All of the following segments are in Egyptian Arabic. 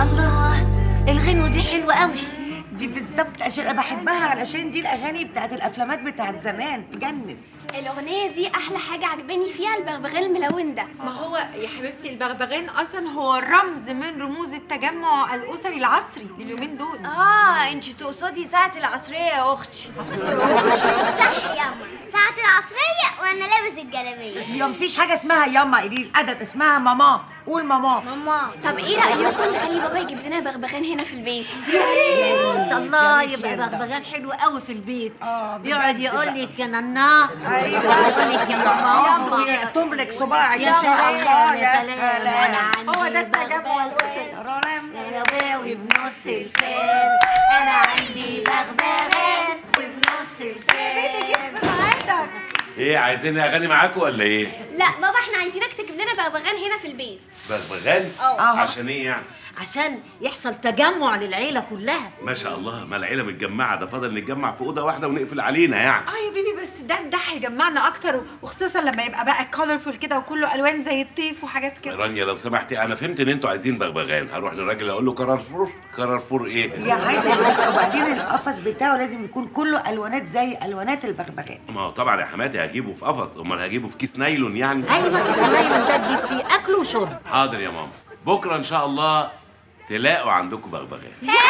الله الغنوة دي حلوة قوي دي بالظبط عشان انا بحبها علشان دي الاغاني بتاعت الافلامات بتاعت زمان تجنن الأغنية دي أحلى حاجة عجباني فيها البغبغان الملون ده ما هو يا حبيبتي البغبغان اصلا هو رمز من رموز التجمع الاسري العصري لليومين دول اه انت تقصدي ساعة العصرية يا اختي صح ياما ساعة العصرية وانا لابس الجلابية يا مفيش حاجه اسمها ياما قليل ادب اسمها ماما قول ماما ماما طب ايه رأيكم نخلي بابا يجيب لنا بغبغان هنا في البيت الله يا ريت يبقى يرضى. بغبغان حلو قوي في البيت آه، بجد يقعد يقول بقى. لك يا نانا ايوه يقول لك يا ماما ياخدوا يقطم لك صباعك يا ان شاء سلام الله يا يا سلام وانا سلام عندي هو ده التجمع بغبغان غلاوي بنص لسان انا عندي بغبغان وبنص لسان ايه عايزين اغاني معاكم ولا ايه لا بابا احنا عايزينك تجيب لنا بغبغان هنا في البيت بغبغان اه. عشان ايه يعني عشان يحصل تجمع للعيلة كلها ما شاء الله ما العيله متجمعه ده فاضل نتجمع في اوضه واحده ونقفل علينا يعني اه يا بيبي بس ده ده هيجمعنا اكتر وخصوصا لما يبقى بقى كولرفول كده وكله الوان زي الطيف وحاجات كده رانيا لو سمحتي انا فهمت ان انتوا عايزين بغبغان هروح للراجل اقول له كرارفور كرارفور ايه يا عادل لا وبعدين القفص بتاعه لازم يكون كله الوانات زي الوانات البغبغان ما هو طبعا يا حماتي هجيبه في قفص امال هجيبه في كيس نايلون يعني ايوه كيس النايلون ده تجيب فيه اكل وشرب حاضر يا ماما بكره ان شاء الله تلاقوا عندكم بغبغان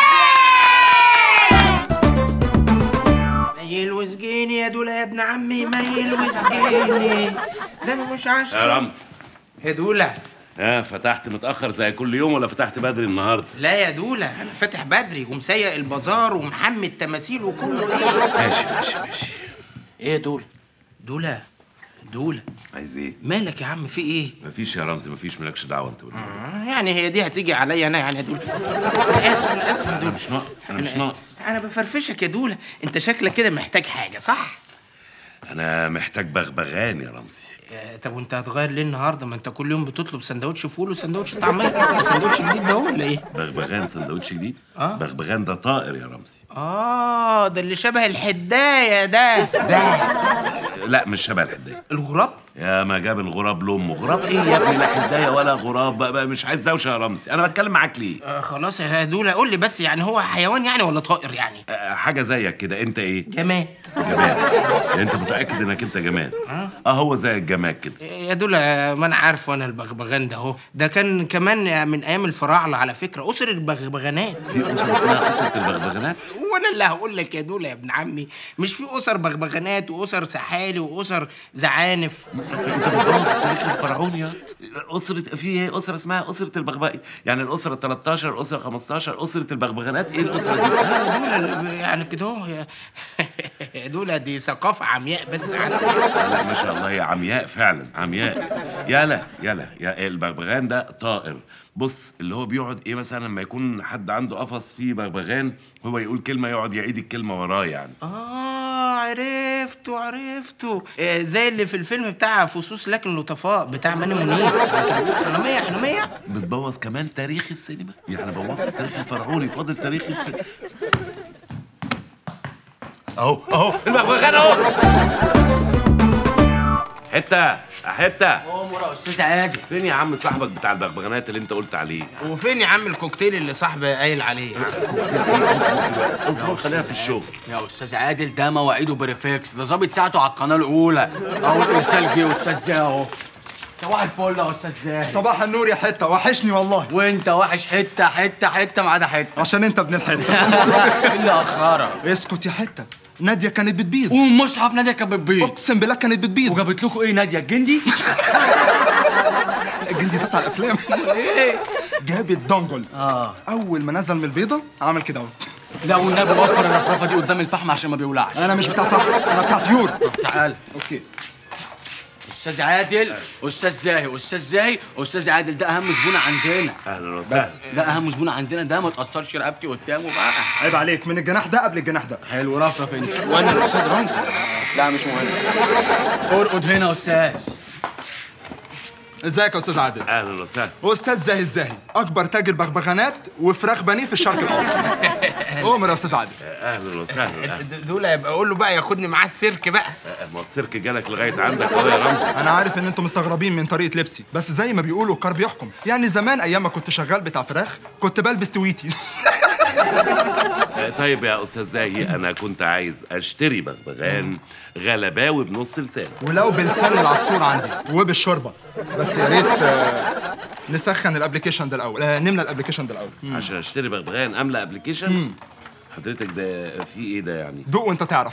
ميل وسجيني يا دولة يا ابن عمي ميل وسجيني ده مش عشان يا رمز يا دولة ها فتحت متاخر زي كل يوم ولا فتحت بدري النهارده لا يا دولة أنا فاتح بدري ومسيق البازار ومحمي التماثيل وكله إيه ماشي ماشي ماشي إيه يا دولة دولة دولة عايز ايه مالك يا عم في إيه؟ مفيش يا رمزي مفيش مالكش دعوه انت بالموضوع. آه، يعني هي دي هتيجي عليا أنا يعني يا دولة أنا آسف أنا آسف يا انا دولة مش ناقص انا مش آسف. ناقص أنا بفرفشك يا دولة أنت شكلك كده محتاج حاجة صح؟ انا محتاج بغبغان يا رمزي آه، طب وانت هتغير ليه النهارده ما انت كل يوم بتطلب سندوتش فول وسندوتش طعميه ده سندوتش جديد ده هو ولا ايه بغبغان سندوتش جديد آه. بغبغان ده طائر يا رمزي اه ده اللي شبه الحدايه ده ده لا مش شبه الحدايه الغراب يا ما جاب الغراب لامه غراب ايه يا ابني لا حدايه ولا غراب بقى, بقى مش عايز دوشه يا رمزي انا بتكلم معاك ليه آه خلاص يا دولة قول لي بس يعني هو حيوان يعني ولا طائر يعني آه، حاجه زيك كده انت ايه جماد جماد انت متاكد انك انت جماد اه هو زي الجماد كده يا دولة ما انا عارف وانا البغبغان ده اهو ده كان كمان من ايام الفراعنه على فكره اسر البغبغانات في اسره اسمها اسره البغبغانات وانا اللي هقول لك يا دولة يا ابن عمي مش في اسر بغبغانات واسر سحالي واسر زعانف انت بتبوظ التاريخ الفرعوني يا اسره في اسره اسمها اسره البغبغي يعني الاسره 13 اسره 15 اسره البغبغانات ايه الاسره دي دولة يعني كده اهو يا- يا دولة دي ثقافة عمياء بس عندنا لا ما شاء الله هي عمياء فعلا عمياء يلا يلا يا البغبغان ده طائر بص اللي هو بيقعد ايه مثلا لما يكون حد عنده قفص فيه بغبغان هو يقول كلمه يقعد يعيد الكلمه وراه يعني اه عرفته عرفته آه، زي اللي في الفيلم بتاع فصوص لكن لطفاء بتاع ماني منير حلمية حلمية بتبوظ كمان تاريخ السينما يعني بوظت التاريخ الفرعوني فاضل تاريخ السينما اهو اهو البغبغان اهو حته حته عمر يا استاذ عادل فين يا عم صاحبك بتاع البغبغانات اللي انت قلت عليه وفين يا عم الكوكتيل اللي صاحبي قايل عليه اصبر خلينا في الشغل يا استاذ عادل ده مواعيده بريفكس ده ظابط ساعته على القناه الاولى اهو الارسال جه استاذ زاهي اهو صباح الفل يا استاذ زاهي صباح النور يا حته وحشني والله وانت وحش حته حته حته ما عدا حته عشان انت ابن الحته إيه اللي اخرك اسكت يا حته ناديه كانت بتبيض ومصحف ناديه كانت بتبيض اقسم بالله كانت بتبيض وجابت لكم ايه ناديه الجندي الجندي ده بتاع الافلام ايه جابت دونجل اه اول ما نزل من البيضه عمل كده اهو لا والنبي وفر الرفرفه دي قدام الفحم عشان ما بيولعش انا مش بتاع فحم انا بتاع طيور طب تعال اوكي استاذ عادل استاذ زاهي استاذ زاهي استاذ عادل ده اهم زبون عندنا اهلا وسهلا ده اهم زبون عندنا ده ما تاثرش رقبتي قدامه بقى عيب عليك من الجناح ده قبل الجناح ده حلو رفرف انت وانا الاستاذ رمزي لا مش مهم ارقد هنا يا استاذ ازيك يا استاذ عادل اهلا وسهلا استاذ زاهي الزاهي اكبر تاجر بغبغانات وفراخ بانيه في الشرق الاوسط عمر يا استاذ عادل اهلا وسهلا د- دول يبقى اقول له بقى ياخدني معاه السيرك بقى ما هو السيرك جالك لغايه عندك اهو يا رمزي انا عارف ان انتم مستغربين من طريقه لبسي بس زي ما بيقولوا الكار بيحكم يعني زمان ايام ما كنت شغال بتاع فراخ كنت بلبس تويتي آه، طيب يا استاذ زاهي انا كنت عايز اشتري بغبغان غلباوي بنص لسان ولو بلسان العصفور عندي وبالشوربه بس يا ريت آه، نسخن الابلكيشن ده الاول آه، نملى الابلكيشن ده الاول عشان اشتري بغبغان املى ابلكيشن حضرتك ده في ايه ده يعني دوق وانت تعرف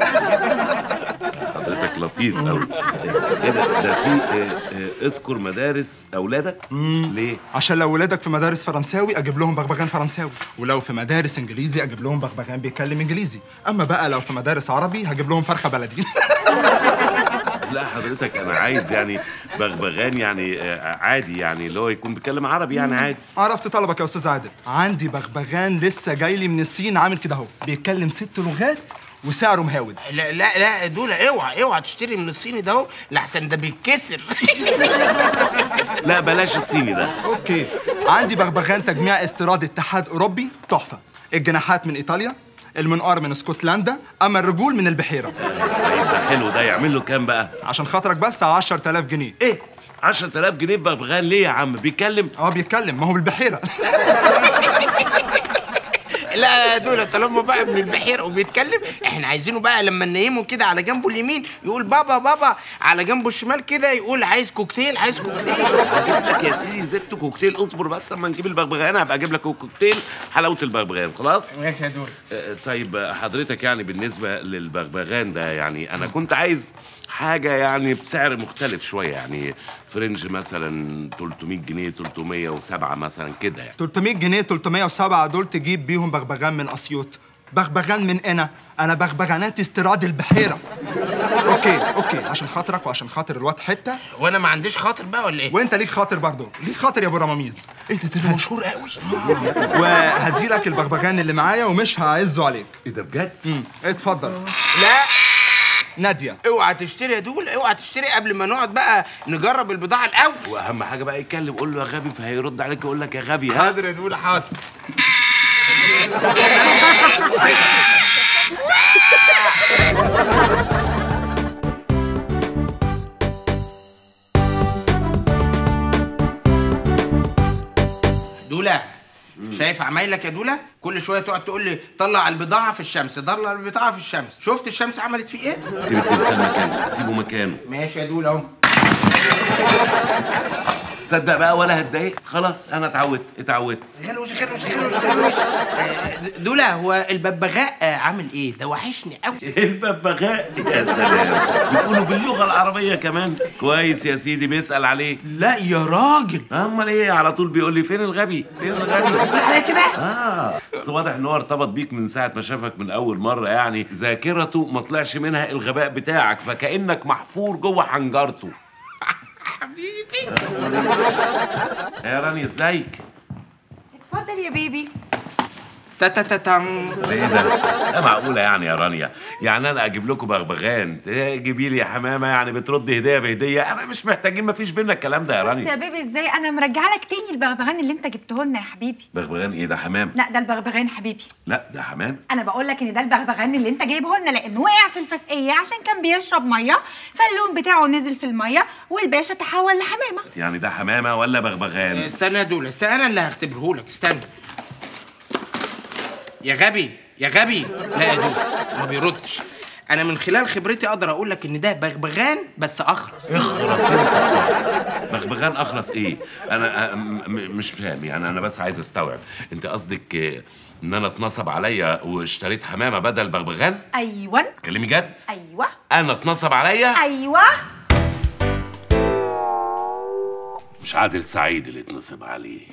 حضرتك لطيف قوي ايه ده ده في آه، آه، اذكر مدارس اولادك ليه عشان لو ولادك في مدارس فرنساوي اجيب لهم بغبغان فرنساوي ولو في مدارس انجليزي اجيب لهم بغبغان بيتكلم انجليزي اما بقى لو في مدارس عربي هجيب لهم فرخه بلدي لا حضرتك انا عايز يعني بغبغان يعني آه، عادي يعني اللي هو يكون بيتكلم عربي يعني عادي عرفت طلبك يا استاذ عادل عندي بغبغان لسه جاي لي من الصين عامل كده اهو بيتكلم ست لغات وسعره مهاود لا لا لا دول اوعى اوعى تشتري من الصيني ده اهو لحسن ده بيتكسر لا بلاش الصيني ده اوكي عندي بغبغان تجميع استيراد اتحاد اوروبي تحفه الجناحات من ايطاليا المنقار من اسكتلندا اما الرجول من البحيره طيب ده حلو ده يعمل له كام بقى عشان خاطرك بس 10000 جنيه ايه 10000 جنيه بغبغان ليه يا عم بيتكلم اه بيتكلم ما هو بالبحيره لا دول طالما بقى من البحيره وبيتكلم احنا عايزينه بقى لما ننيمه كده على جنبه اليمين يقول بابا بابا على جنبه الشمال كده يقول عايز كوكتيل عايز كوكتيل اجيب لك يا سيدي زفت كوكتيل اصبر بس اما نجيب البغبغان هبقى اجيب لك كوكتيل حلاوه البغبغان خلاص ماشي يا دول آه، طيب آه، حضرتك يعني بالنسبه للبغبغان ده يعني انا كنت عايز حاجه يعني بسعر مختلف شويه يعني فرنج مثلا 300 جنيه 307 مثلا كده يعني 300 جنيه 307 دول تجيب بيهم بغبغان من اسيوط بغبغان من انا انا بغبغانات استيراد البحيره اوكي اوكي عشان خاطرك وعشان خاطر الواد حته وانا ما عنديش خاطر بقى ولا ايه وانت ليك خاطر برضه ليك خاطر يا ابو رماميز ايه ده ده مشهور قوي وهدي لك البغبغان اللي معايا ومش هعزه عليك ايه ده بجد امم اتفضل لا ناديه اوعى تشتري يا دول اوعى تشتري قبل ما نقعد بقى نجرب البضاعه الاول واهم حاجه بقى يتكلم قول له يا غبي فهيرد عليك يقول لك يا غبي ها حاضر يا دول حاضر دولة شايف عمايلك يا دولة؟ كل شوية تقعد تقول لي طلع البضاعة في الشمس، طلع البضاعة في الشمس، شفت الشمس عملت فيه إيه؟ سيب التمثال مكانه سيبه مكانه ماشي يا دولة أهو تصدق بقى ولا هتضايق خلاص انا اتعودت اتعودت غلوش غلوش غلوش غلوش آه، د- دولة هو الببغاء آه، عامل إيه؟ ده وحشني قوي الببغاء يا سلام بيقولوا باللغه العربيه كمان كويس يا سيدي بيسال عليك لا يا راجل امال ايه على طول بيقول لي فين الغبي فين الغبي على كده؟ اه بس واضح ان هو ارتبط بيك من ساعه ما شافك من اول مره يعني ذاكرته ما طلعش منها الغباء بتاعك فكانك محفور جوه حنجرته حبيبي يا راني ازيك اتفضل يا بيبي تا تا تا تان ده ايه ده؟ ده معقولة يعني يا رانيا يعني أنا أجيب لكم بغبغان تجيبي لي يا حمامة يعني بترد هدية بهدية أنا مش محتاجين مفيش بينا الكلام ده يا يا رانيا بيبي ازاي انا مرجعه لك تاني البغبغان اللي انت جبته لنا يا حبيبي بغبغان إيه ده حمام؟ لا ده البغبغان حبيبي لا ده حمام انا بقول لك ان ده البغبغان اللي انت جايبه لنا لانه وقع في الفسقيه عشان كان بيشرب ميه فاللون بتاعه نزل في الميه والباشا تحول لحمامه يعني ده حمامة ولا بغبغان؟ استنى يا دولة استنى انا اللي هختبره لك استنى يا غبي يا غبي لا يا دولة ما بيردش انا من خلال خبرتي اقدر اقول لك ان ده بغبغان بس اخرس اخرس انت خالص بغبغان أخرس إيه؟ أنا أ- م- م- مش فاهم يعني أنا بس عايز أستوعب أنت قصدك آه، إن أنا اتنصب عليا واشتريت حمامة بدل بغبغان؟ ايوه كلمي جد؟ ايوه أنا اتنصب عليا؟ ايوه مش عادل سعيد اللي اتنصب عليه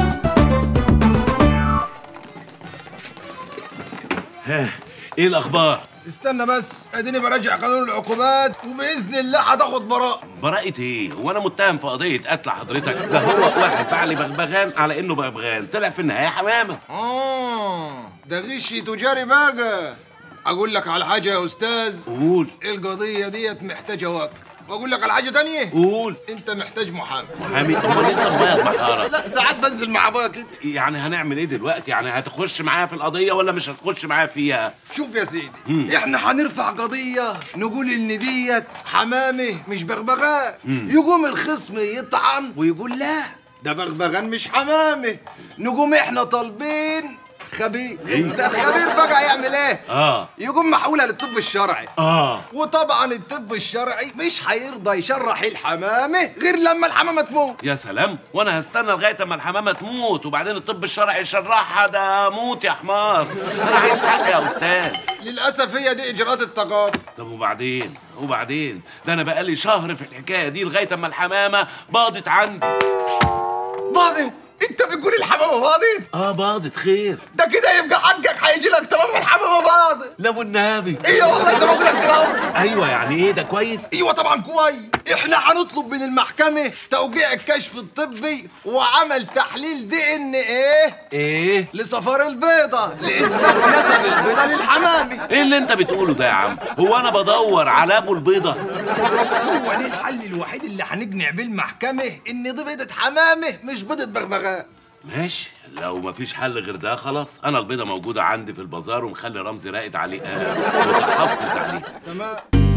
ها ايه الاخبار استنى بس اديني براجع قانون العقوبات وباذن الله هتاخد براءه براءة ايه؟ هو انا متهم في قضية قتل حضرتك؟ ده هو واحد باع لي بغبغان على انه بغبغان، طلع في النهاية حمامة. اه ده غش تجاري بقى اقول لك على حاجه يا استاذ قول القضيه ديت محتاجه وقت واقول لك على حاجه تانية قول انت محتاج محامي محامي امال انت مبيض محاره لا ساعات بنزل مع ابويا كده يعني هنعمل ايه دلوقتي يعني هتخش معايا في القضيه ولا مش هتخش معايا فيها شوف يا سيدي احنا هنرفع قضيه نقول ان ديت حمامه مش بغبغان يقوم الخصم يطعن ويقول لا ده بغبغان مش حمامه نقوم احنا طالبين خبير انت الخبير بقى يعمل ايه اه يقوم محولها للطب الشرعي اه وطبعا الطب الشرعي مش هيرضى يشرح الحمامه غير لما الحمامه تموت يا سلام وانا هستنى لغايه اما الحمامه تموت وبعدين الطب الشرعي يشرحها ده موت يا حمار انا عايز حقي يا استاذ للاسف هي دي اجراءات التقاضي طب وبعدين وبعدين ده انا بقالي شهر في الحكايه دي لغايه اما الحمامه باضت عندي باضت انت بتقول الحمامه باضت اه باضت خير ده كده يبقى حقك هيجي لك طالما الحمامه باضت لا والنبي ايه والله زي ما بقول لك كده ايوه يعني ايه ده كويس ايوه طبعا كويس احنا هنطلب من المحكمه توقيع الكشف الطبي وعمل تحليل دي ان ايه ايه لصفار البيضه لاثبات نسب البيضه للحمامه ايه اللي انت بتقوله ده يا عم هو انا بدور على ابو البيضه هو ده الحل الوحيد اللي هنقنع بيه المحكمه ان دي بيضه حمامه مش بيضه بغبغان ماشي لو مفيش حل غير ده خلاص انا البيضه موجوده عندي في البازار ومخلي رمزي راقد عليه آه متحفظ عليه تمام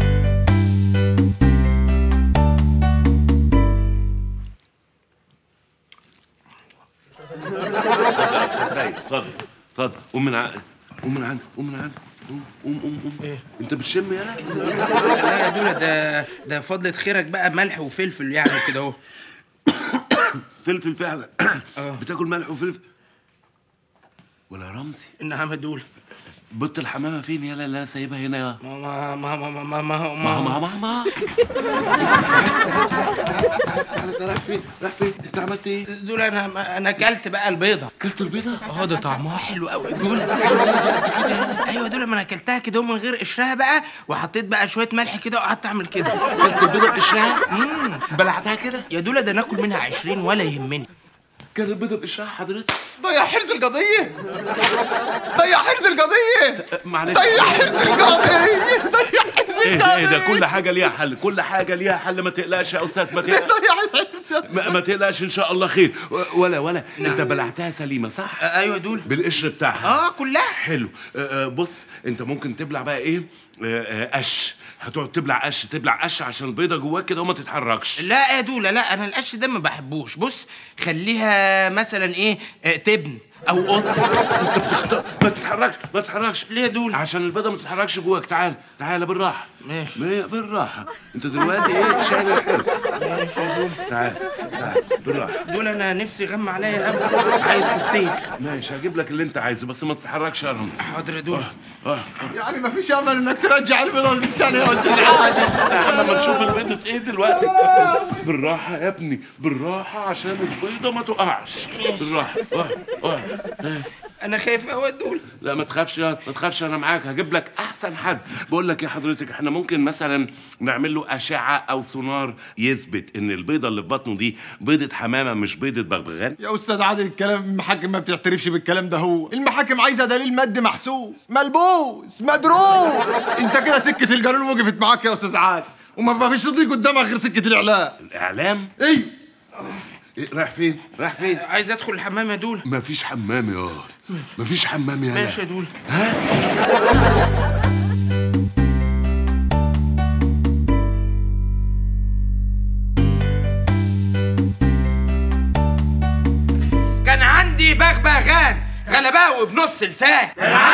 اتفضل يا استاذ سيد اتفضل اتفضل قوم من عندي قوم من عندي قوم من عندي قوم قوم قوم قوم ايه انت بتشم يالا لا يا دولا ده ده فضلة خيرك بقى ملح وفلفل يعني كده اهو فلفل فعلا بتاكل ملح وفلفل ولا رمزي انها مدول بط الحمامه فين يالا اللي انا سايبها هنا يا ما ما ما ما ما ما ما ما ما ما ما انت رايح فين رايح فين انت عملت ايه دول انا انا اكلت بقى البيضه اكلت البيضه اه ده طعمها حلو قوي دول ايوه دول ما انا اكلتها كده من غير قشرها بقى وحطيت بقى شويه ملح كده وقعدت اعمل كده اكلت البيضه بقشرها بلعتها كده يا دول ده ناكل منها 20 ولا يهمني كان البيضه بقشرها حضرتك ضيع حرز القضيه ضيع حرز القضيه معلش ضيع حرز القضيه ضيع حرز ايه القضيه ايه ده كل حاجه ليها حل كل حاجه ليها حل ما تقلقش يا استاذ ما تقلقش ضيع الحرز ما, ما تقلقش ان شاء الله خير و- ولا ولا انت بلعتها سليمه صح آه، ايوه دول بالقشر بتاعها اه كلها حلو آه، آه، بص انت ممكن تبلع بقى ايه آه، آه، قش هتقعد تبلع قش تبلع قش عشان البيضه جواك كده وما تتحركش لا يا دولا لا انا القش ده ما بحبوش بص خليها مثلا ايه آه، تبن او قط انت بتختار ما تتحركش ما تتحركش ليه يا دول عشان البيضه ما تتحركش جواك تعال تعال بالراحه ماشي. ما- بالراحه انت دلوقتي ايه شايل الحرص ماشي يا دول تعال تعال بالراحه دول انا نفسي غم عليا قوي عايز كوكتيل ماشي هجيب لك اللي انت عايزه بس ما تتحركش يا رمز حاضر يا دول اه يعني ما فيش امل انك ترجع البيضه دي تاني يا استاذ عادل احنا ما نشوف البيضة ايه دلوقتي بالراحة يا ابني بالراحة عشان البيضة ما تقعش بالراحة اه اه اه. انا خايف قوي يا دول لا ما تخافش يا ما تخافش انا معاك هجيب لك احسن حد بقول لك يا حضرتك احنا ممكن مثلا نعمل له اشعه او سونار يثبت ان البيضه اللي في بطنه دي بيضه حمامه مش بيضه بغبغان يا استاذ عادل الكلام المحاكم ما بتعترفش بالكلام ده هو المحاكم عايزه دليل مادي محسوس ملبوس مدروس انت كده سكه القانون وقفت معاك يا استاذ عادل وما فيش تضيق قدامك غير سكه الاعلام الاعلام ايه إيه رايح فين رايح فين عايز ادخل الحمام يا دول مفيش حمام يا مفيش حمام يا ماشي يا دول كان عندي بغبغان غلباوي بنص لسان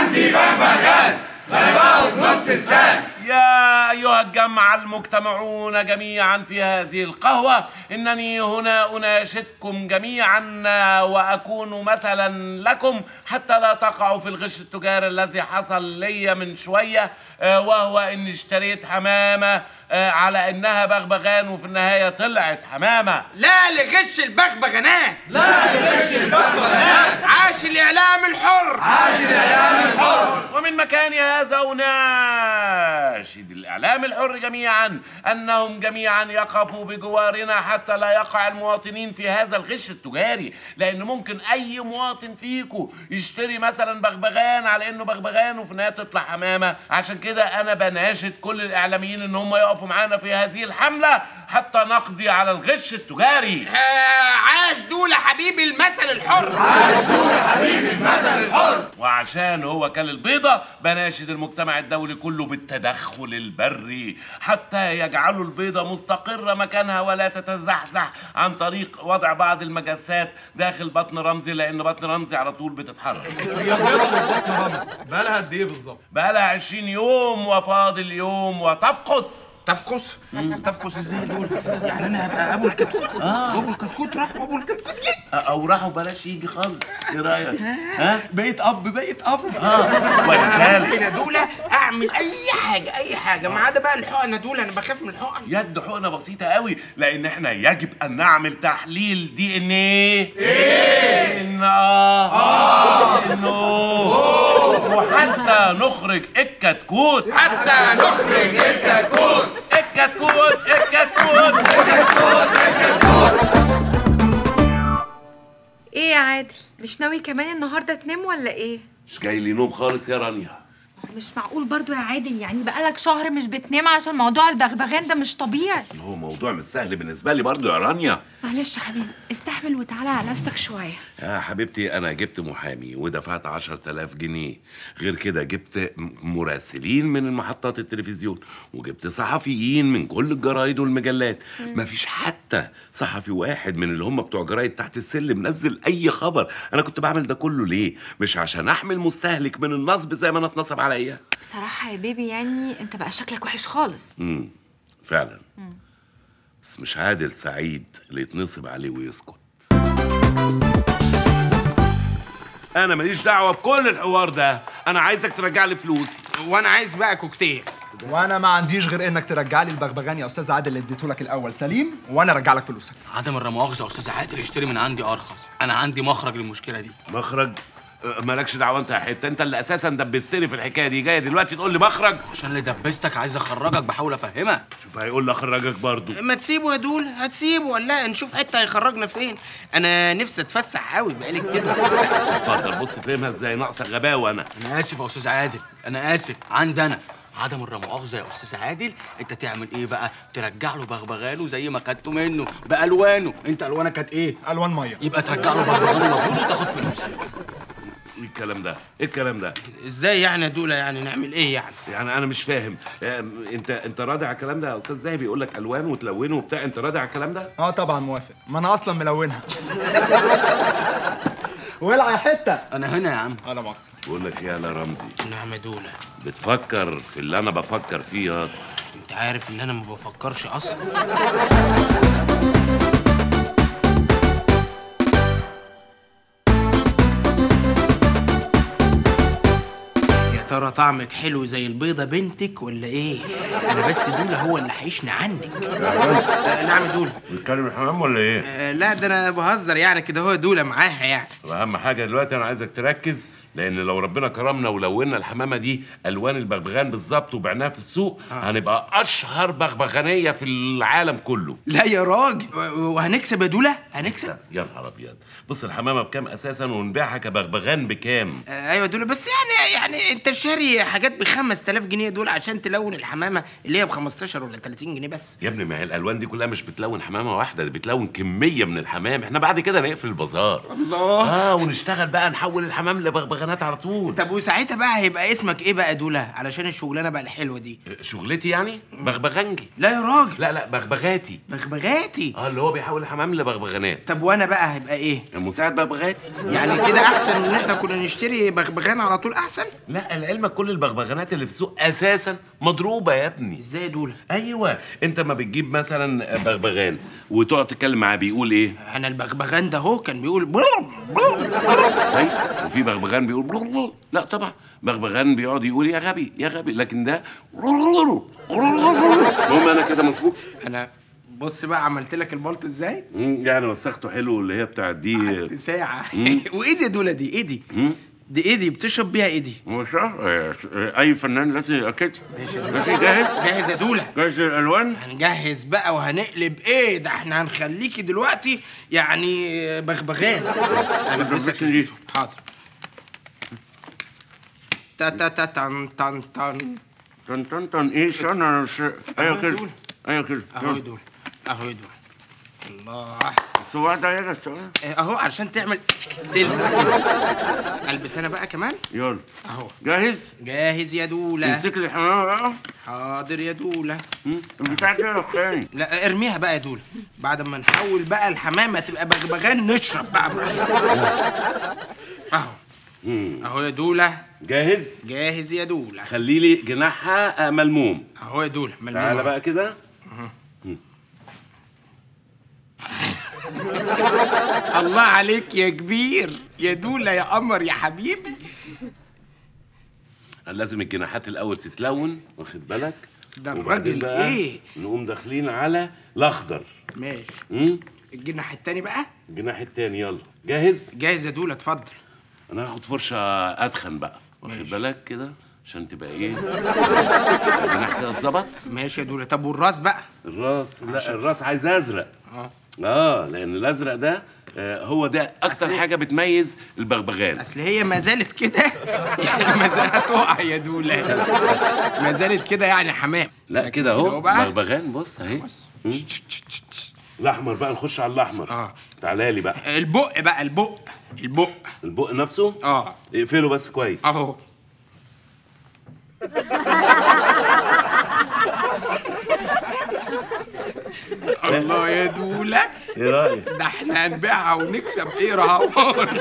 يا أيها الجمع المجتمعون جميعا في هذه القهوة إنني هنا أناشدكم جميعا وأكون مثلا لكم حتى لا تقعوا في الغش التجاري الذي حصل لي من شوية آه، وهو إني اشتريت حمامة آه، على إنها بغبغان وفي النهاية طلعت حمامة لا لغش البغبغانات لا لغش البغبغانات عاش الاعلام الحر ومن من مكاني هذا أناشد الإعلام الحر جميعا أنهم جميعا يقفوا بجوارنا حتى لا يقع المواطنين في هذا الغش التجاري لأن ممكن أي مواطن فيكم يشتري مثلا بغبغان على إنه بغبغان وفي النهاية تطلع حمامة عشان كده أنا بناشد كل الإعلاميين إن هم يقفوا معانا في هذه الحملة حتى نقضي على الغش التجاري آه، عاش دولة حبيبي المثل الحر وعشان هو كان البيضة بناشد المجتمع الدولي كله بالتدخل البري حتى يجعلوا البيضة مستقرة مكانها ولا تتزحزح عن طريق وضع بعض المجسات داخل بطن رمزي لأن بطن رمزي على طول بتتحرك بقالها قد ايه بالظبط؟ بقالها 20 يوم وفاضل يوم وتفقس تفقس تفقس ازاي دول يعني انا هبقى ابو الكتكوت ابو الكتكوت راح وابو الكتكوت جه أو راحوا بلاش يجي خالص إيه رأيك؟ ها؟ بقيت اب بقيت اب آه ولذلك انا دول اعمل اي حاجه اي حاجه ما عدا بقى الحقنه دول انا بخاف من الحقن يد حقنه بسيطة قوي لأن احنا يجب أن نعمل تحليل دي إن إيه؟ إيه؟ إن آه إنه وحتى نخرج الكتكوت حتى نخرج الكتكوت الكتكوت الكتكوت ايه يا عادل مش ناوي كمان النهارده تنام ولا ايه مش جاي لي نوم خالص يا رانيا مش معقول برضو يا عادل يعني بقالك شهر مش بتنام عشان موضوع البغبغان ده مش طبيعي هو موضوع مش سهل بالنسبة لي برضو يا رانيا معلش يا حبيبي استحمل وتعالى على نفسك شويه يا حبيبتي أنا جبت محامي ودفعت عشرة آلاف جنيه غير كده جبت م- مراسلين من محطات التلفزيون وجبت صحفيين من كل الجرايد والمجلات مفيش حتى صحفي واحد من اللي هم بتوع جرايد تحت السلم نزل أي خبر أنا كنت بعمل ده كله ليه؟ مش عشان أحمي المستهلك من النصب زي ما أنا اتنصب عليا بصراحه يا بيبي يعني انت بقى شكلك وحش خالص امم فعلا بس مش عادل سعيد اللي يتنصب عليه ويسكت انا ماليش دعوه بكل الحوار ده انا عايزك ترجع لي فلوسي وانا عايز بقى كوكتيل وانا ما عنديش غير انك ترجع لي البغبغان يا استاذ عادل اللي اديته لك الاول سليم وانا ارجع لك فلوسك عدم الرمواخذه يا استاذ عادل اشتري من عندي ارخص انا عندي مخرج للمشكله دي مخرج أه، مالكش دعوه انت يا حته انت اللي اساسا دبستني في الحكايه دي جاي دلوقتي تقول لي مخرج عشان اللي دبستك عايز اخرجك بحاول افهمك شوف هيقول لي اخرجك برضو ما تسيبه يا دول هتسيبه ولا نشوف حته هيخرجنا فين انا نفسي اتفسح قوي بقالي كتير بتفسح اتفضل بص فهمها ازاي ناقصه غباوه انا انا اسف يا استاذ عادل انا اسف عندي انا عدم الرمواخذه يا استاذ عادل انت تعمل ايه بقى ترجع له بغبغانه زي ما خدته منه بالوانه انت الوانك كانت ايه الوان ميه يبقى ترجع له بغبغانه المفروض وتاخد فلوسك ايه الكلام ده ايه الكلام ده ازاي يعني يا دولا يعني نعمل ايه يعني يعني انا مش فاهم أم، انت انت راضي على الكلام ده يا استاذ زاهي بيقول لك الوان وتلونه وبتاع انت راضي على الكلام ده اه طبعا موافق ما انا اصلا ملونها ولع يا حته انا هنا يا عم انا مؤاخذه بقول لك يا لا رمزي نعم يا دولا بتفكر في اللي انا بفكر فيه يا انت عارف ان انا ما بفكرش اصلا يا ترى طعمك حلو زي البيضة بنتك ولا ايه؟ انا بس دولا هو اللي هيشني عنك آه، نعم يا دولا بتتكلم الحمام ولا ايه؟ آه، لا ده انا بهزر يعني كده هو دولا معاها يعني واهم حاجه دلوقتي انا عايزك تركز لان لو ربنا كرمنا ولونا الحمامه دي الوان البغبغان بالظبط وبعناها في السوق هنبقى اشهر بغبغانيه في العالم كله لا يا راجل و- وهنكسب يا دولا هنكسب يا نهار ابيض بص الحمامه بكام اساسا ونبيعها كبغبغان بكام آه، ايوه دول بس يعني يعني انت شاري حاجات ب 5000 جنيه دول عشان تلون الحمامه اللي هي ب 15 ولا 30 جنيه بس يا ابني ما هي الالوان دي كلها مش بتلون حمامه واحده دي بتلون كميه من الحمام احنا بعد كده نقفل البازار الله اه ونشتغل بقى نحول الحمام لبغبغانات على طول طب وساعتها بقى هيبقى اسمك ايه بقى دولا علشان الشغلانه بقى الحلوه دي شغلتي يعني بغبغانجي لا يا راجل لا لا بغبغاتي بغبغاتي اه اللي هو بيحول الحمام لبغبغانات طب وانا بقى هيبقى ايه مساعد بغبغاتي يعني كده احسن ان احنا كنا نشتري بغبغان على طول احسن لا لعلمك كل البغبغانات اللي في السوق اساسا مضروبه يا ابني ازاي يا دولا ايوه انت ما بتجيب مثلا بغبغان وتقعد تتكلم معاه بيقول ايه انا البغبغان ده هو كان بيقول طيب وفي بغبغان بيقول بلو بلو. لا طبعا بغبغان بيقعد يقول يا غبي يا غبي لكن ده المهم انا كده مظبوط انا بص بقى عملت لك البلط ازاي مم، يعني وسخته حلو اللي هي بتاعت دي ساعه مم. وايه دي يا دولا دي ايه دي مم، دي ايه دي بتشرب بيها ايه دي مش عارف آه، اي فنان لازم يبقى كده ماشي جاهز جاهز يا دوله جاهز للالوان هنجهز بقى وهنقلب ايه ده احنا هنخليكي دلوقتي يعني بغبغان البسك دي حاضر تا تا تا تن تن تن طن طن طن ايه استنى انا مش ايوه كده ايوه كده اهو يا دول اهو يا دول الله الصباع ده يا الصباع اهو علشان تعمل تلزق كده البس انا بقى كمان يلا اهو جاهز جاهز يا دوله امسك لي الحمامه بقى حاضر يا دوله البتاع كده الثاني لا ارميها بقى يا دوله بعد ما نحول بقى الحمامه تبقى بغبغان نشرب بقى براحتنا اهو اهو يا دوله جاهز جاهز يا دوله خلي لي جناحها آه، ملموم اهو يا دوله ملمومة. تعالى بقى كده الله عليك يا كبير يا دوله يا قمر يا حبيبي لازم الجناحات الاول تتلون واخد بالك ده وبعدين الراجل بقى ايه نقوم داخلين على الاخضر ماشي امم الجناح التاني بقى الجناح التاني يلا جاهز جاهز يا دوله اتفضل انا هاخد فرشه ادخن بقى واخد بالك كده عشان تبقى ايه الجناح كده اتظبط ماشي يا دوله طب والراس بقى الراس لا الراس عايز ازرق اه اه لان الازرق ده آه هو ده اكتر حاجه بتميز البغبغان اصل هي ما زالت كده يعني ما زالت هتقع يا دوله ما زالت كده يعني حمام لا لكن كده اهو بقى بغبغان بص اهي مم. الاحمر بقى نخش على الاحمر اه تعالى لي بقى البق بقى البق البق البق نفسه اه اقفله بس كويس اهو الله يا دوله ايه رايك ده احنا هنبيعها ونكسب ايه رهوان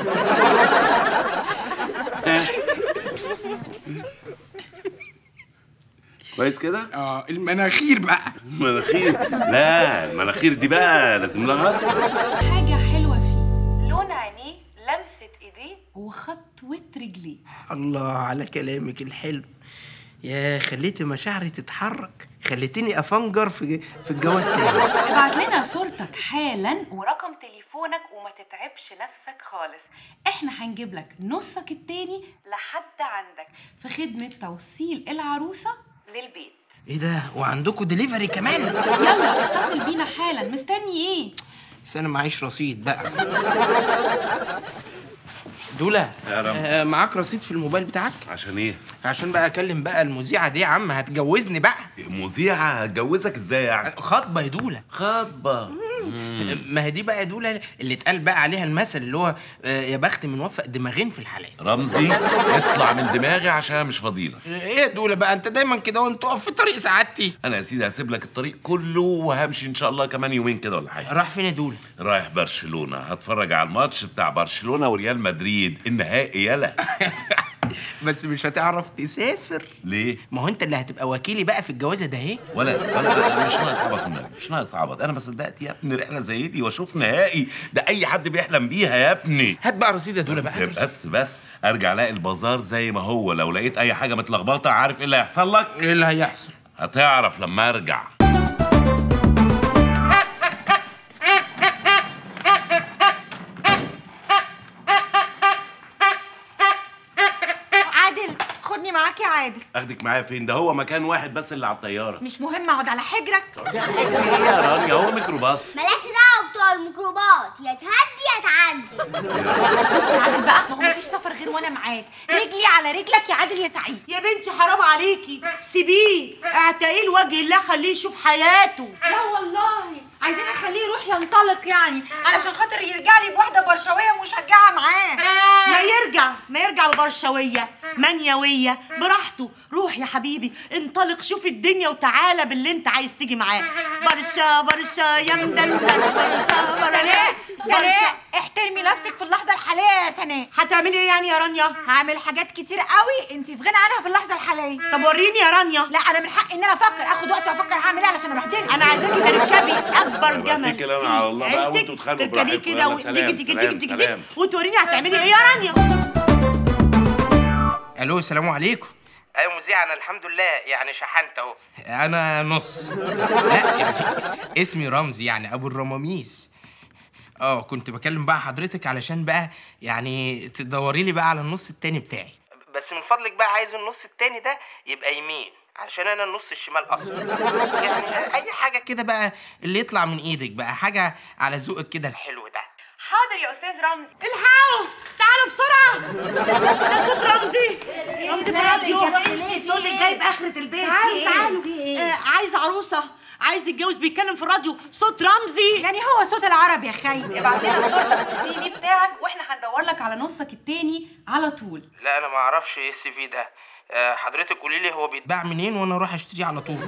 كويس كده اه المناخير بقى مناخير لا المناخير دي بقى لازم لها اصفر حاجة حلوة فيه لون عينيه لمسة ايديه وخطوة رجليه الله على كلامك الحلو يا خليتي مشاعري تتحرك خليتيني افنجر في في الجواز تاني ابعت لنا صورتك حالا ورقم تليفونك وما تتعبش نفسك خالص احنا هنجيب لك نصك التاني لحد عندك في خدمة توصيل العروسة للبيت ايه ده وعندكم دليفري كمان يلا اتصل بينا حالا مستني ايه بس انا معيش رصيد بقى دولا يا رمزي. آه معاك رصيد في الموبايل بتاعك عشان ايه عشان بقى اكلم بقى المذيعه دي يا عم هتجوزني بقى مذيعه هتجوزك ازاي يعني خطبه يا دولا خطبه ما هي دي بقى يا دولا اللي اتقال بقى عليها المثل اللي هو آه، يا بخت من وفق دماغين في الحلال رمزي اطلع من دماغي عشان مش فضيلك ايه يا دولا بقى انت دايما كده وانت تقف في طريق سعادتي انا يا سيدي هسيب لك الطريق كله وهمشي ان شاء الله كمان يومين كده ولا حاجه راح فين يا دولا رايح برشلونه هتفرج على الماتش بتاع برشلونه وريال مدريد النهائي يلا بس مش هتعرف تسافر ليه ما هو انت اللي هتبقى وكيلي بقى في الجوازه ده اهي ولا ولا مش ناقص عبط النبي مش ناقص عبط انا ما صدقت يا ابني رحله زي دي واشوف نهائي ده اي حد بيحلم بيها يا ابني هات بقى رصيد يا دولا بقى هات بس رصيد. بس بس ارجع الاقي البازار زي ما هو لو لقيت اي حاجه متلخبطه عارف ايه اللي هيحصل لك ايه اللي هيحصل هتعرف لما ارجع عادل خدني معاك يا عادل اخدك معايا فين ده هو مكان واحد بس اللي على الطياره مش مهم اقعد على حجرك ايه يا رانيا هو ميكروباص مالكش دعوه بتوع الميكروباص يا تهدي يا تعدي بص يا عادل بقى ما هو مفيش سفر غير وانا معاك رجلي على رجلك يا عادل يا سعيد يا بنتي حرام عليكي سيبيه اعتقيه لوجه الله خليه يشوف حياته لا والله عايزين اخليه يروح ينطلق يعني علشان خاطر يرجع لي بواحده برشاويه مشجعه معاه ما يرجع ما يرجع ببرشوية منيوية براحته روح يا حبيبي انطلق شوف الدنيا وتعالى باللي انت عايز تيجي معاه برشا برشا يا مدلل برشا برشا سناء احترمي نفسك في اللحظه الحاليه يا سناء هتعملي ايه يعني يا رانيا هعمل حاجات كتير قوي انت في غنى عنها في اللحظه الحاليه طب وريني يا رانيا لا انا من حقي ان انا افكر اخد وقتي وافكر هعمل ايه علشان ابهدلك انا عايزاكي تركبي اكبر جمل اتكل انا في على الله بقى عيلتك. وانتوا اتخانقوا تركبيه براحتكم. كده يلا وتيجي سلام، تيجي سلام، تيجي تيجي سلام. وتوريني هتعملي ايه يا رانيا الو السلام عليكم ايوه مذيع انا الحمد لله يعني شحنت اهو انا نص لا يعني اسمي رمزي يعني ابو الرماميس اه كنت بكلم بقى حضرتك علشان بقى يعني تدوري لي بقى على النص التاني بتاعي بس من فضلك بقى عايز النص التاني ده يبقى يمين علشان انا النص الشمال اصلا يعني اي حاجه كده بقى اللي يطلع من ايدك بقى حاجه على ذوقك كده الحلو ده حاضر يا استاذ رمزي الحقوا تعالوا بسرعه ده صوت رمزي رمزي في الراديو صوتك جايب اخرة البيت في تعالوا ايه؟ تعالوا في ايه؟ آه عايز عروسه عايز يتجوز بيتكلم في الراديو صوت رمزي يعني هو صوت العرب يا خي ابعت لنا صورتك السي في بتاعك واحنا هندور لك على نصك التاني على طول لا انا ما اعرفش ايه السي في ده آه، حضرتك قولي لي هو بيتباع منين وانا اروح اشتريه على طول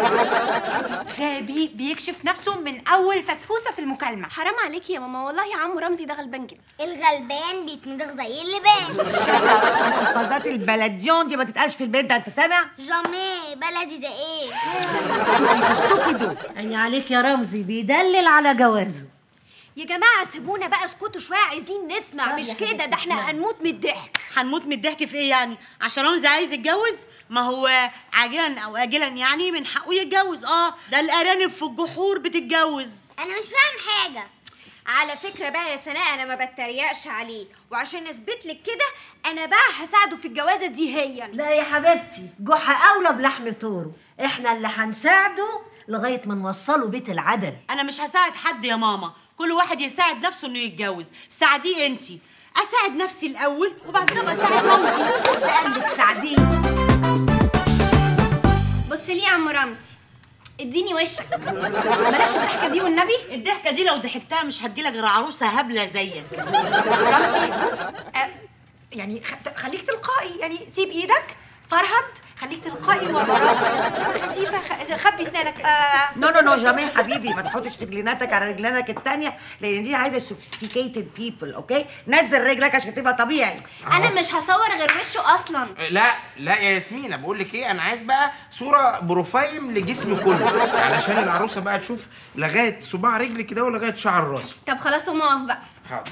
غبي بيكشف نفسه من اول فسفوسه في المكالمه حرام عليكي يا ماما والله يا عم رمزي ده غلبان جدا الغلبان بيتمضغ زي اللبان محفظات البلديون دي ما تتقالش في البيت ده انت سامع؟ جامي بلدي ده ايه استوكيدو يعني عليك يا رمزي بيدلل على جوازه يا جماعه سيبونا بقى اسكتوا شويه عايزين نسمع مش كده ده احنا هنموت من الضحك هنموت من الضحك في ايه يعني عشان رمزي عايز يتجوز ما هو عاجلا او اجلا يعني من حقه يتجوز اه ده الارانب في الجحور بتتجوز انا مش فاهم حاجه على فكره بقى يا سناء انا ما بتريقش عليه وعشان اثبت لك كده انا بقى هساعده في الجوازه دي هي لا يا حبيبتي جحا اولى بلحم طوره احنا اللي هنساعده لغايه ما نوصله بيت العدل انا مش هساعد حد يا ماما كل واحد يساعد نفسه انه يتجوز ساعديه انتي اساعد نفسي الاول وبعدين ابقى اساعد رمزي قال لك ساعديه بص لي يا عم رمزي اديني وشك بلاش الضحكه دي والنبي الضحكه دي لو ضحكتها مش هتجيلك غير عروسه هبله زيك رمزي بص آه، يعني خ- خليك تلقائي يعني سيب ايدك فرهد خليك تلقائي وبراءة ابتسامة خفيفة خ- خبي اسنانك آه نو نو نو جامي حبيبي ما تحطش رجليناتك على رجلانك التانية لان دي عايزه سوفيستيكيتد بيبل اوكي نزل رجلك عشان تبقى طبيعي انا مش هصور غير وشه اصلا لا لا يا ياسمين أنا بقول لك ايه انا عايز بقى صوره بروفايل لجسمي كله علشان العروسه بقى تشوف لغايه صباع رجلي كده ولغايه شعر راسي طب خلاص قوم اقف بقى حاضر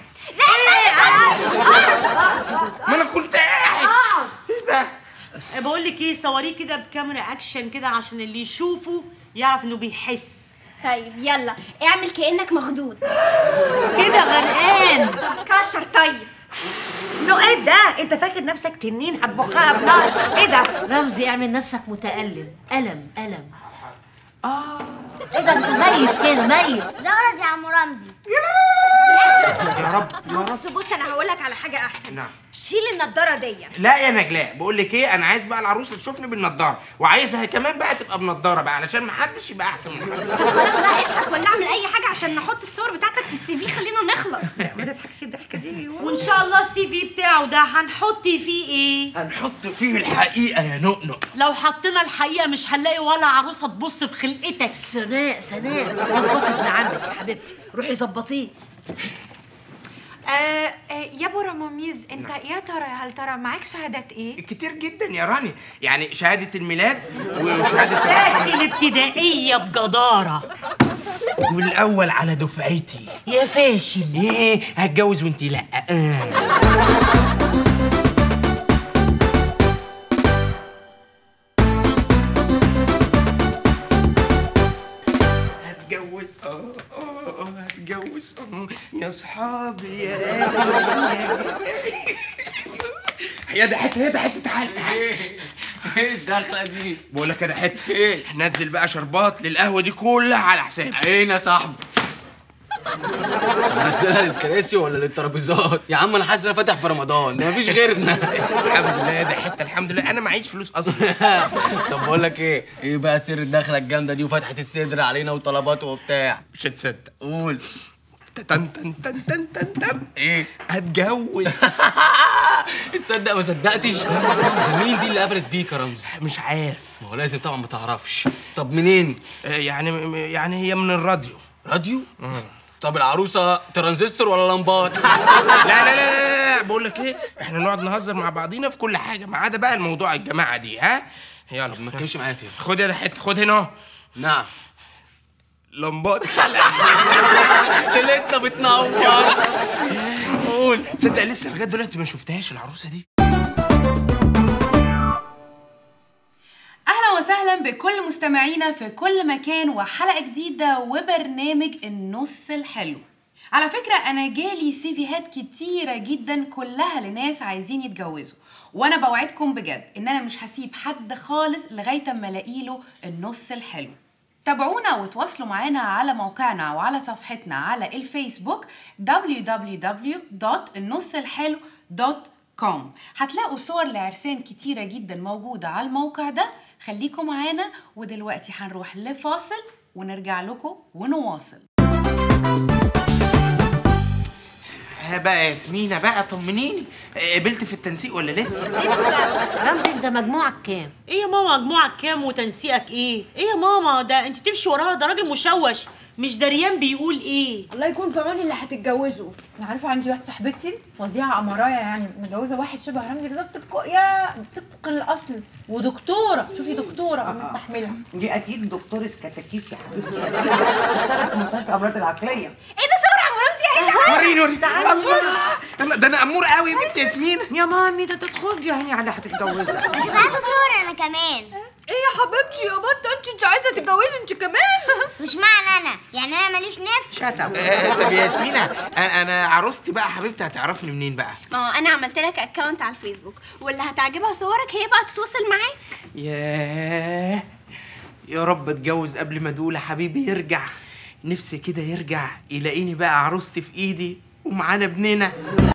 لا ما انا كنت قاعد ايه ده بقول لك ايه صوريه كده بكاميرا اكشن كده عشان اللي يشوفه يعرف انه بيحس طيب يلا اعمل كانك مخدود كده غرقان كشر طيب نو ايه ده انت فاكر نفسك تنين هتبخها بنار ايه ده رمزي اعمل نفسك متألم ألم ألم اه ايه ده انت ميت كده ميت زغرد يا عم رمزي يا رب يا رب بص بص انا هقول لك على حاجه احسن نعم شيل النضاره دي لا يا نجلاء بقول لك ايه انا عايز بقى العروسه تشوفني بالنضاره وعايزها كمان بقى تبقى بنضاره بقى علشان ما حدش يبقى احسن من حد طب خلاص بقى اضحك ولا اعمل اي حاجه عشان نحط الصور بتاعتك في السي في خلينا نخلص ما تضحكش الضحكه دي وان شاء الله السي في بتاعه ده هنحط فيه ايه هنحط فيه الحقيقه يا نؤنؤ لو حطينا الحقيقه مش هنلاقي ولا عروسه تبص في خلقتك سناء سناء ظبطي ابن عمك يا حبيبتي روحي ظبطيه آه آه يا ابو رماميز انت يا ترى هل ترى معاك شهادات ايه؟ كتير جدا يا راني يعني شهاده الميلاد وشهاده داخل الرقم ابتدائيه بجداره والاول على دفعتي يا فاشل ايه هتجوز وانتي لا آه. هتجوز اه اه آه، هتجوز اه يا صحابي يا يا ده حته يا ده حته تعال تعال ايه الدخله دي بقول لك يا ده حته ايه نزل بقى شربات للقهوه دي كلها على حسابي عين يا صاحبي نزلها للكراسي ولا للترابيزات يا عم انا حاسس ان انا فاتح في رمضان ده مفيش غيرنا الحمد لله ده حته الحمد لله انا معيش فلوس اصلا طب بقول لك ايه ايه بقى سر الدخله الجامده دي وفتحه الصدر علينا وطلبات وبتاع مش هتصدق قول تن تن تن تن تن تن ايه هتجوز تصدق ما صدقتش ده مين دي اللي قابلت بيك يا رمزي مش عارف ما هو لازم طبعا ما تعرفش طب منين آه، يعني يعني هي من الراديو راديو طب العروسه ترانزستور ولا لمبات لا لا لا لا, لا. بقول لك ايه احنا نقعد نهزر مع بعضينا في كل حاجه ما عدا بقى الموضوع الجماعه دي ها يلا ما تكلمش معايا تاني خد يا ده حته خد هنا اهو نعم لمبات ليلتنا بتنور قول تصدق لسه لغايه دلوقتي ما شفتهاش العروسه دي اهلا وسهلا بكل مستمعينا في كل مكان وحلقه جديده وبرنامج النص الحلو على فكره انا جالي سيفيهات كتيره جدا كلها لناس عايزين يتجوزوا وانا بوعدكم بجد ان انا مش هسيب حد خالص لغايه اما الاقي له النص الحلو تابعونا وتواصلوا معانا على موقعنا وعلى صفحتنا على الفيسبوك www.النصالحلو.com هتلاقوا صور لعرسان كتيرة جدا موجودة على الموقع ده خليكم معانا ودلوقتي هنروح لفاصل ونرجع لكم ونواصل ها بقى يا ياسمينة بقى طمنيني قبلت في التنسيق ولا لسه؟ رمزي انت مجموعك كام ايه يا ماما مجموعك كام وتنسيقك ايه ايه يا ماما ده انت تمشي وراها ده راجل مشوش مش دريان بيقول ايه الله يكون في عون اللي هتتجوزوا انا عارفه عندي واحده صاحبتي فظيعه امرايه يعني متجوزه واحد شبه رمزي بالظبط طبق يا طبق الاصل ودكتوره شوفي دكتوره مستحمله دي اكيد دكتوره كتاكيت يا حبيبتي أكيد اشتغلت في مستشفى الامراض العقليه ايه ده صور عم رمزي اهي وريني وريني الله يلا ده انا امور قوي يا بنت ياسمينة يا مامي ده تدخل يعني على هتتجوزها هتبعتوا صور انا كمان ايه يا حبيبتي يا بطه انت انت عايزه تتجوزي انت كمان مش معنى انا يعني انا ماليش نفس آه، طب يا ياسمينة انا أنا عروستي بقى حبيبتي هتعرفني منين بقى؟ ما هو انا عملت لك اكونت على الفيسبوك واللي هتعجبها صورك هي بقى تتواصل معاك ياه يا رب اتجوز قبل ما دول حبيبي يرجع نفسي كده يرجع يلاقيني بقى عروستي في ايدي ومعانا ابننا